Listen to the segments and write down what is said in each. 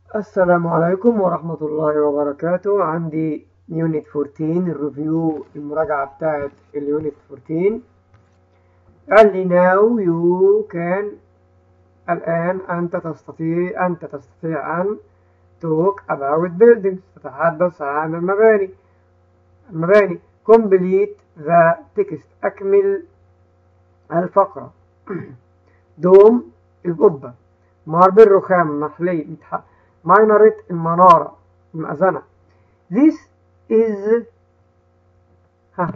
السلام عليكم ورحمة الله وبركاته عندي يونت 14 الريفيو المراجعة بتاعت اليونت 14 قال لي now you can الآن أنت تستطيع أنت تستطيع أن talk about buildings تتحدث عن المباني المباني complete the text أكمل الفقرة دوم القبة ماربل رخام محلي ماينرة المنارة المأذنة this is ها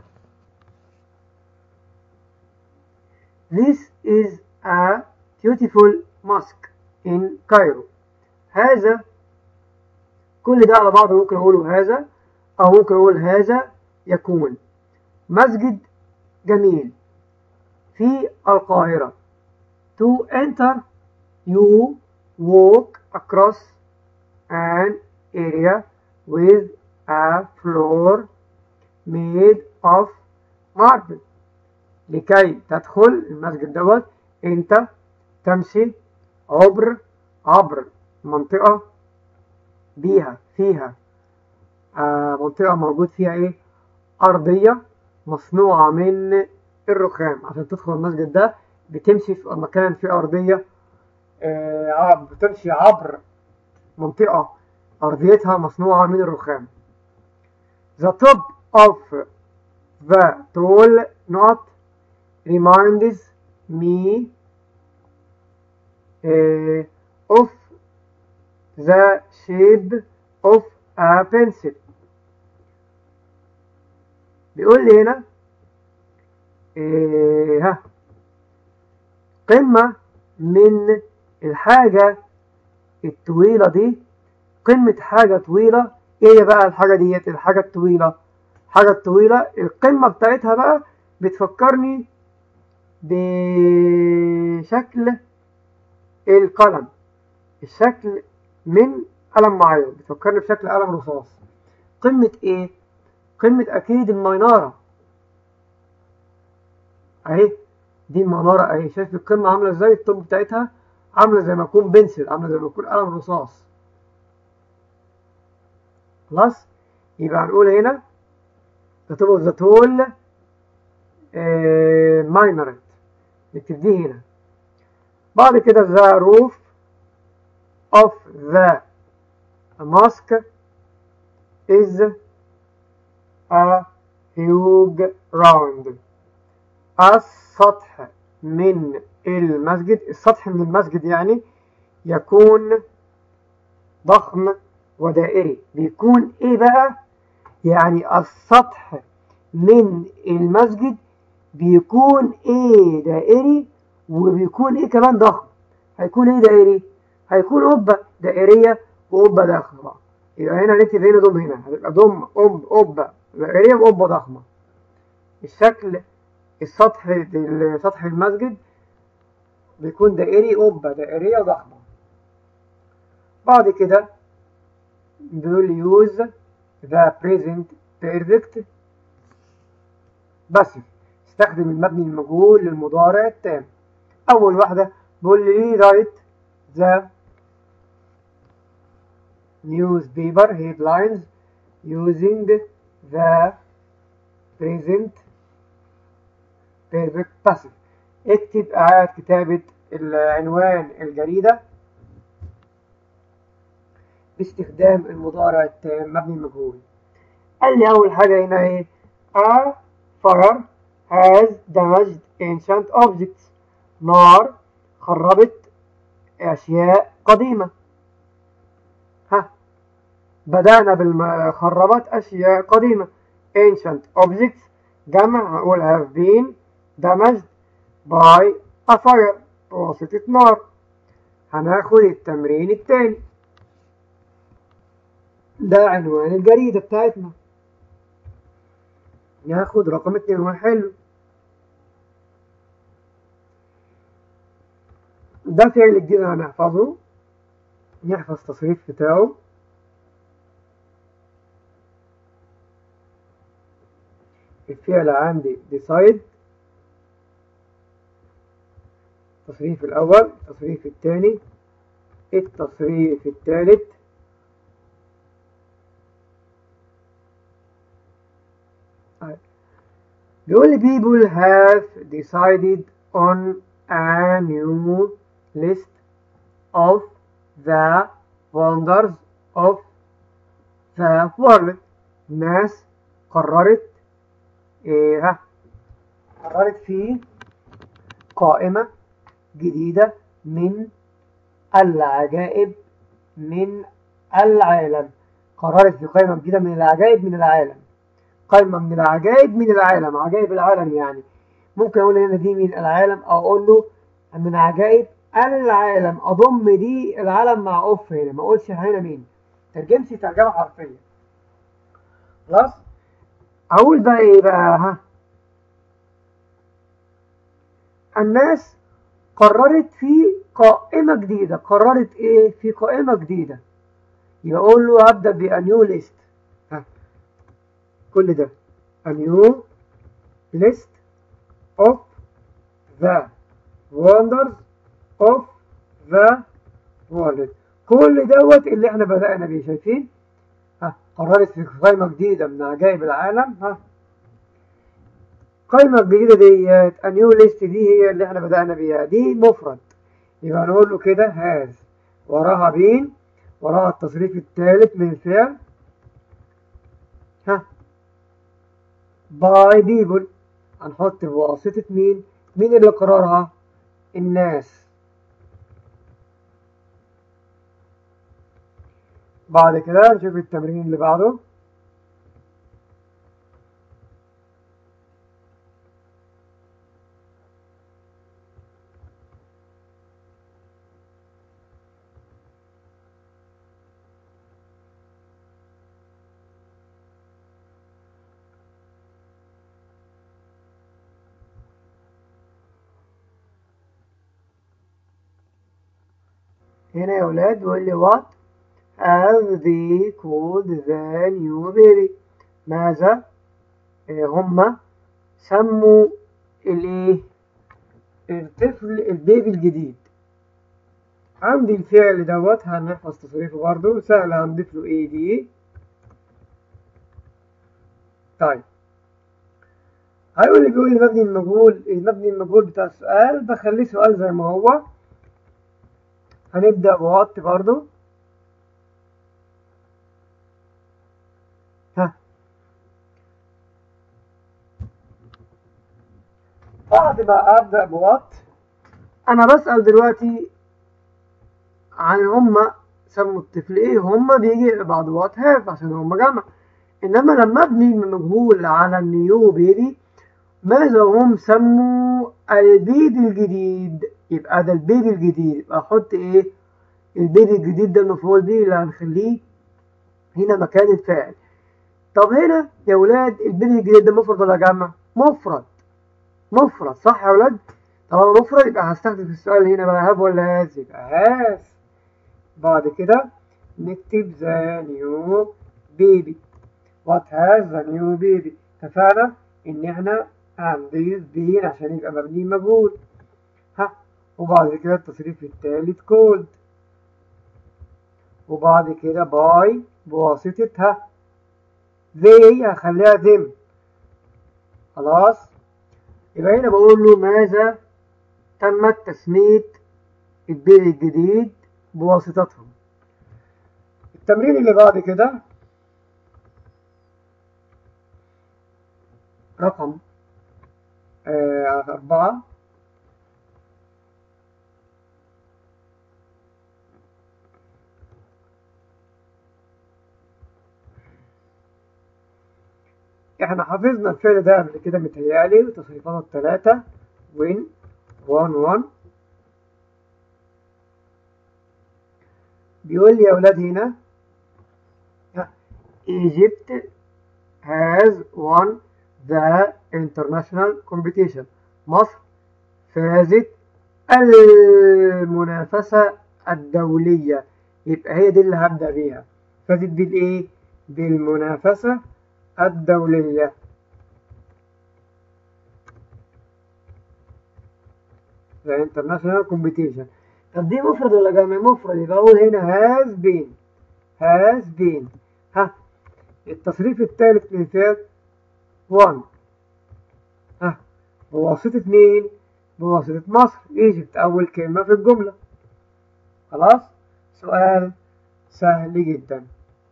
this is a beautiful mosque in Cairo هذا كل ده على بعضه ممكن أقوله هذا أو ممكن أقول هذا يكون مسجد جميل في القاهرة to enter you walk across an area with a floor made of marble لكي تدخل المسجد دوت انت تمشي عبر عبر منطقة بيها فيها آه منطقة موجود فيها ايه أرضية مصنوعة من الرخام عشان تدخل المسجد ده بتمشي في مكان فيه أرضية آه بتمشي عبر منطقة أرضيتها مصنوعة من الرخام The top of the tall knot reminds me uh, of the shape of a pencil بيقول لي هنا إيه ها قمة من الحاجة الطويلة دي قمة حاجة طويلة ايه بقى الحاجة ديت الحاجة الطويلة الحاجة الطويلة القمة بتاعتها بقى بتفكرني بشكل القلم الشكل من قلم معين بتفكرني بشكل قلم رصاص قمة ايه قمة اكيد المنارة اهي دي المنارة اهي شايف القمة عاملة ازاي الطب بتاعتها عاملة زي ما يكون بنسل عاملة زي ما يكون قلم رصاص خلاص يبقى هنقول هنا the top of the tall minaret نكتب دي هنا بعد كده the roof of the mosque is a huge round السطح من المسجد السطح من المسجد يعني يكون ضخم ودائري بيكون ايه بقى يعني السطح من المسجد بيكون ايه دائري وبيكون ايه كمان ضخم هيكون ايه دائري هيكون قبة دائرية وقبة ضخمة يبقى هنا نكتب هنا ضم هنا هتبقى ضم قب قبة دائرية وقبة ضخمة الشكل السطح سطح المسجد بيكون دائري قبة دائرية ضخمة بعد كده بيقول use the present perfect passive استخدم المبني المجهول للمضارع التام أول واحدة بيقول لي write the newspaper headlines using the present perfect passive اكتب إعادة كتابة العنوان الجريدة باستخدام المضارع التام مبني مجهول قال لي أول حاجة هنا إيه A fire has damaged ancient objects نار خربت أشياء قديمة ها بدأنا بالخربت أشياء قديمة ancient objects جمع هقول have been damaged by a fire بواسطة نار هناخد التمرين التاني ده عنوان الجريدة بتاعتنا ناخد رقم اتنين ونحله ده فعل جديد هنحفظه نحفظ التصريف بتاعه الفعل عندي decide التصريف الأول التصريف الثاني التصريف الثالث بيقول لي people have decided on a new list of the wonders of the world ناس قررت ايه ها قررت في قائمة جديدة من العجائب من العالم قررت في قائمة جديدة من العجائب من العالم قائمة من العجائب من العالم عجائب العالم يعني ممكن أقول هنا دي من العالم أو أقول له من عجائب العالم أضم دي العالم مع أوف هنا ما أقولش هنا مين ترجمتي ترجمة حرفية خلاص أقول بقى إيه بقى ها الناس قررت في قائمة جديدة قررت إيه في قائمة جديدة يبقى أقول له هبدأ بأنيو ليست ها كل ده أنيو list of the wonders of the world كل دوت اللي احنا بدأنا بيه شايفين ها قررت في قائمة جديدة من عجائب العالم ها القائمة الجديدة ديت a new list دي هي اللي احنا بدأنا بيها دي مفرد يبقى نقول له كده has وراها بين وراها التصريف الثالث من الفعل ها by people هنحط بواسطة مين مين اللي قررها الناس بعد كده نشوف التمرين اللي بعده هنا يا ولاد بيقول لي what have they called the new baby ماذا آه، هم سموا الايه الطفل البيبي الجديد عندي الفعل دوت هنحفظ تصريفه برضه سهل هنضيف له ايه دي طيب هيقول لي بيقول لي مبني المجهول المبني المجهول بتاع السؤال بخليه سؤال زي ما هو هنبدأ بوات برضو ها بعد ما أبدأ بوات أنا بسأل دلوقتي عن هما سموا الطفل إيه هما بيجي بعد وات هاف عشان هما جمع إنما لما أبني مجهول على النيو بيبي ماذا هم سموا البيبي الجديد يبقى ده البيبي الجديد يبقى احط ايه البيبي الجديد ده المفعول به اللي هنخليه هنا مكان الفاعل طب هنا يا ولاد البيبي الجديد ده مفرد ولا جمع مفرد مفرد صح يا ولاد طالما مفرد يبقى هستخدم في السؤال هنا بقى هاف ولا هاز يبقى هاز بعد كده نكتب ذا نيو بيبي وات هاز ذا نيو بيبي اتفقنا ان احنا هنضيف بين عشان يبقى مبني مجهول ها وبعد كده التصريف التالت كولد وبعد كده باي بواسطة ها زي هخليها ذم خلاص يبقى هنا بقول له ماذا تمت تسمية البيت الجديد بواسطتهم التمرين اللي بعد كده رقم آه أربعة احنا حفظنا الفعل ده قبل كده متهيألي وتصريفاته التلاتة وين وان وان بيقول لي يا ولاد هنا Egypt has won the international competition مصر فازت المنافسة الدولية يبقى هي دي اللي هبدأ بيها فازت بالإيه؟ بالمنافسة الدولية the international competition طب دي مفرد ولا جمع مفرد يبقى أقول هنا has been has been ها التصريف الثالث من فعل one بواسطة مين؟ بواسطة مصر ايجيبت أول كلمة في الجملة خلاص؟ سؤال سهل جدا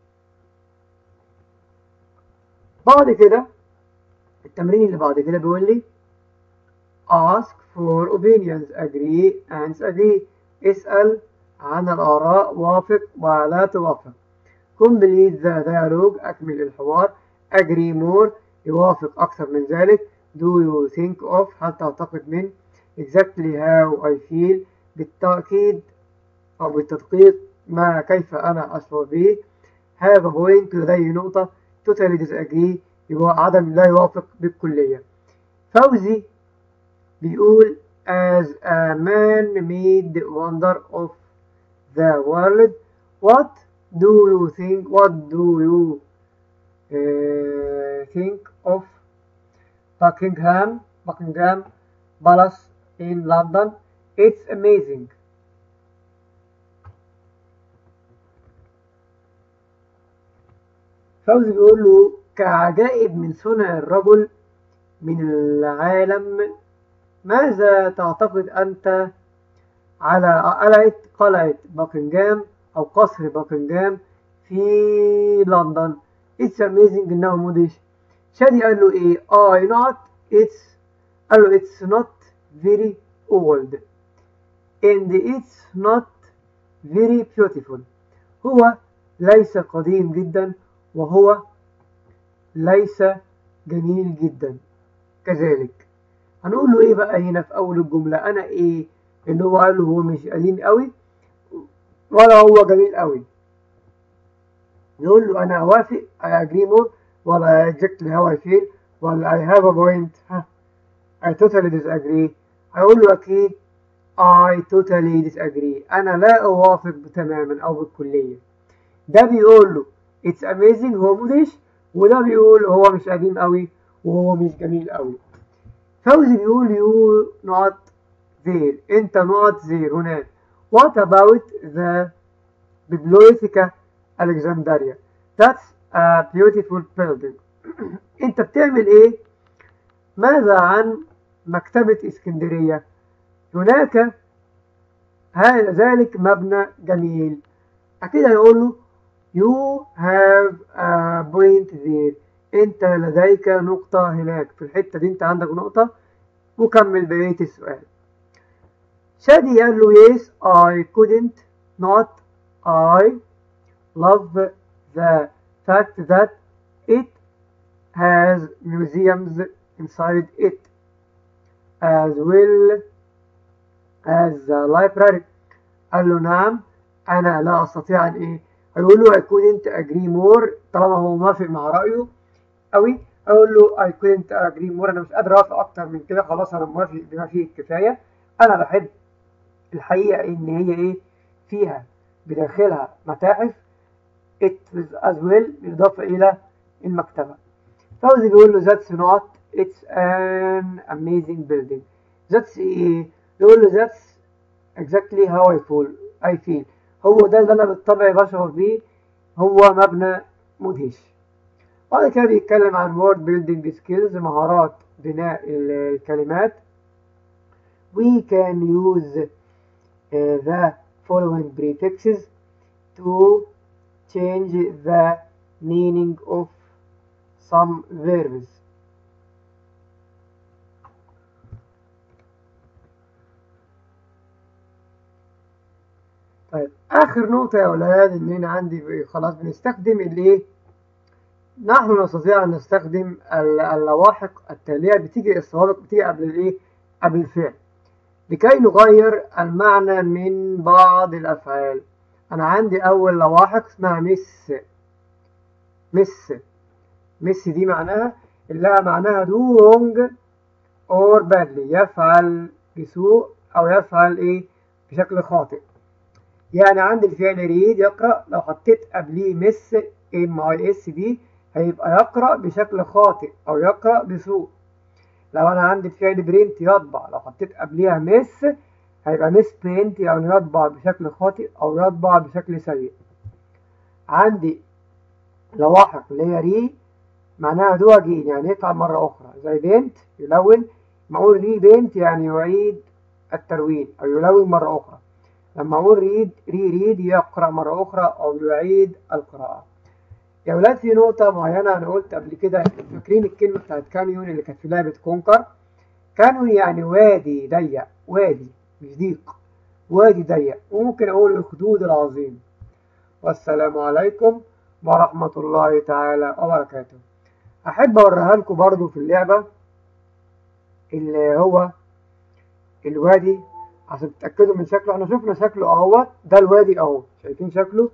بعد كده التمرين اللي بعد كده بيقول لي ask for opinions agree and disagree اسأل عن الآراء وافق ولا توافق complete the dialogue أكمل الحوار agree more يوافق أكثر من ذلك do you think of هل تعتقد من exactly how I feel بالتأكيد أو بالتدقيق ما كيف أنا أشعر به have a point لدي نقطة totally disagree يبقى عدم لا يوافق بالكلية فوزي بيقول as a man-made wonder of the world what do you think what do you uh, think of Buckingham Buckingham Palace in London it's amazing فوزي بيقول له كعجائب من صنع الرجل من العالم ماذا تعتقد أنت على قلعة قلعة باكنجام أو قصر باكنجام في لندن It's amazing إنه مدهش شادي قال له إيه I not it's قال له it's not very old and it's not very beautiful هو ليس قديم جدا وهو ليس جميل جدا كذلك هنقول له ايه بقى هنا في اول الجملة انا ايه اللي هو قال له هو مش قديم قوي ولا هو جميل قوي نقول له انا اوافق I agree more ولا exactly how I feel ولا I have a point ها I totally disagree هيقول له اكيد I totally disagree انا لا اوافق تماما او بالكلية ده بيقول له it's amazing هو مدهش وده بيقول هو مش قديم قوي وهو مش جميل قوي فوزي بيقول you not there انت not there هناك what about the bibliotheca Alexandria that's a beautiful building انت بتعمل ايه ماذا عن مكتبة اسكندرية هناك هذا ذلك مبنى جميل أكيد هيقول له you have a point there انت لديك نقطة هناك في الحتة دي انت عندك نقطة وكمل بقية السؤال شادي قال له yes I couldn't not I love the fact that it has museums inside it as well as the library قال له نعم أنا لا أستطيع أن إيه هيقول له I couldn't agree more طالما هو موافق مع رأيه قوي اقول له I couldn't agree more انا مش قادر اوافق اكتر من كده خلاص انا موافق بما فيه الكفايه انا بحب الحقيقه ان هي ايه فيها بداخلها متاحف it as well بالاضافه الى المكتبه فوزي بيقول له that's not it's an amazing building that's ايه يقول له that's exactly how I feel I feel هو ده اللي انا بالطبع بشعر بيه هو مبنى مدهش بعد كده بيتكلم عن word building skills مهارات بناء الكلمات we can use uh, the following prefixes to change the meaning of some verbs طيب آخر نقطة يا أولاد إن أنا عندي خلاص بنستخدم الإيه نحن نستطيع أن نستخدم اللواحق التالية بتيجي السوابق بتيجي قبل الإيه؟ قبل الفعل لكي نغير المعنى من بعض الأفعال أنا عندي أول لواحق اسمها مس مس مس دي معناها اللي معناها do wrong or badly يفعل بسوء أو يفعل إيه بشكل خاطئ يعني عندي الفعل ريد يقرأ لو حطيت قبليه مس ام اي اس دي هيبقى يقرأ بشكل خاطئ أو يقرأ بسوء لو أنا عندي الفعل برنت يطبع لو حطيت قبليها مس هيبقى مس برنت يعني يطبع بشكل خاطئ أو يطبع بشكل سيء عندي لواحق اللي هي ري معناها دو أجين يعني يفعل مرة أخرى زي بنت يلون لما أقول ري بنت يعني يعيد التروين أو يلون مرة أخرى لما أقول ريد ري ريد يقرأ مرة أخرى أو يعيد القراءة يا ولاد في نقطة معينة أنا قلت قبل كده فاكرين الكلمة بتاعت كانيون اللي كانت في لعبة كونكر كانيون يعني وادي ضيق وادي مش ضيق وادي ضيق وممكن أقول الخدود العظيم والسلام عليكم ورحمة الله تعالى وبركاته أحب أوريها لكم برضو في اللعبة اللي هو الوادي عشان تتأكدوا من شكله احنا شفنا شكله اهوت ده الوادي اهو شايفين شكله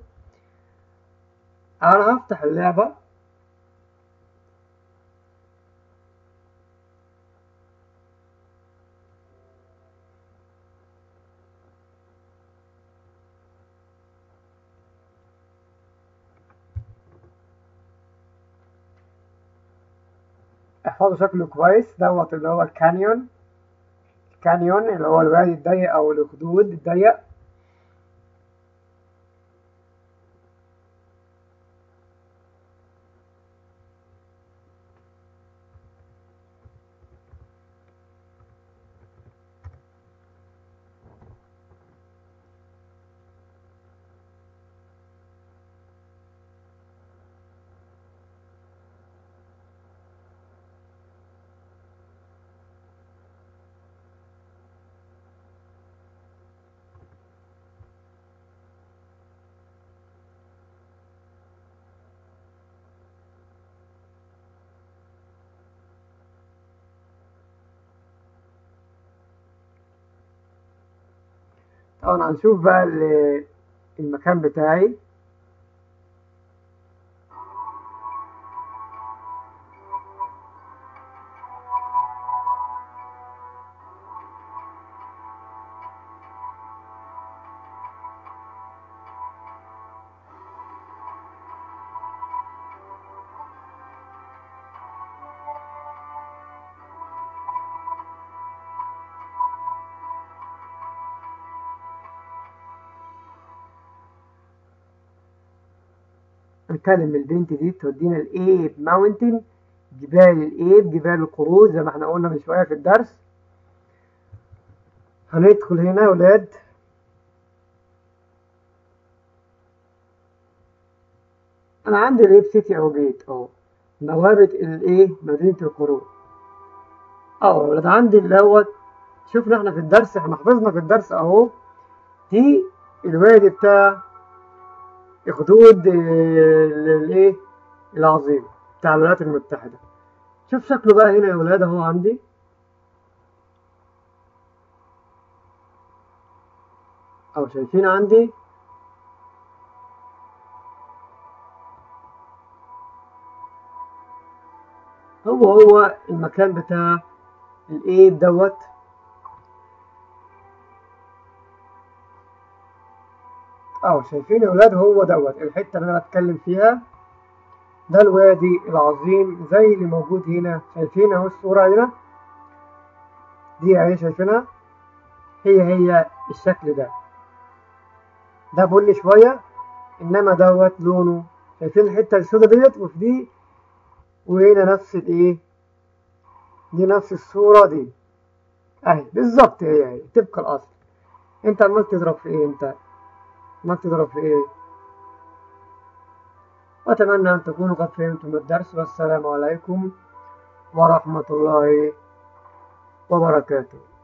انا هفتح اللعبة احفظوا شكله كويس دوت اللي هو الكانيون الكانيون اللي هو الوادي الضيق او الخدود الضيق طبعا هنشوف بقى ال- المكان بتاعي نكلم البنت دي تودينا الايب ماونتن جبال الايب جبال القرود زي ما احنا قلنا من شويه في الدرس هندخل هنا يا ولاد انا عندي الايب سيتي او جيت اهو بوابه الايه مدينه القرود اه يا ولاد عندي دوت شفنا احنا في الدرس احنا حفظنا في الدرس اهو دي الوادي بتاع خدود الايه العظيم بتاع الولايات المتحدة شوف شكله بقى هنا يا ولاد اهو عندي او شايفين عندي هو هو المكان بتاع الايه دوت اه شايفين يا ولاد هو دوت الحته اللي انا بتكلم فيها ده الوادي العظيم زي اللي موجود هنا شايفين اهو الصوره هنا دي اهي شايفينها هي هي الشكل ده ده بني شويه انما دوت لونه شايفين الحته السوداء ديت وفي دي وهنا نفس الايه دي نفس الصوره دي اهي بالظبط هي هي تبقى الاصل انت عمال تضرب في ايه انت ما تضرب في ايه وأتمنى أن تكونوا قد فهمتم الدرس والسلام عليكم ورحمة الله وبركاته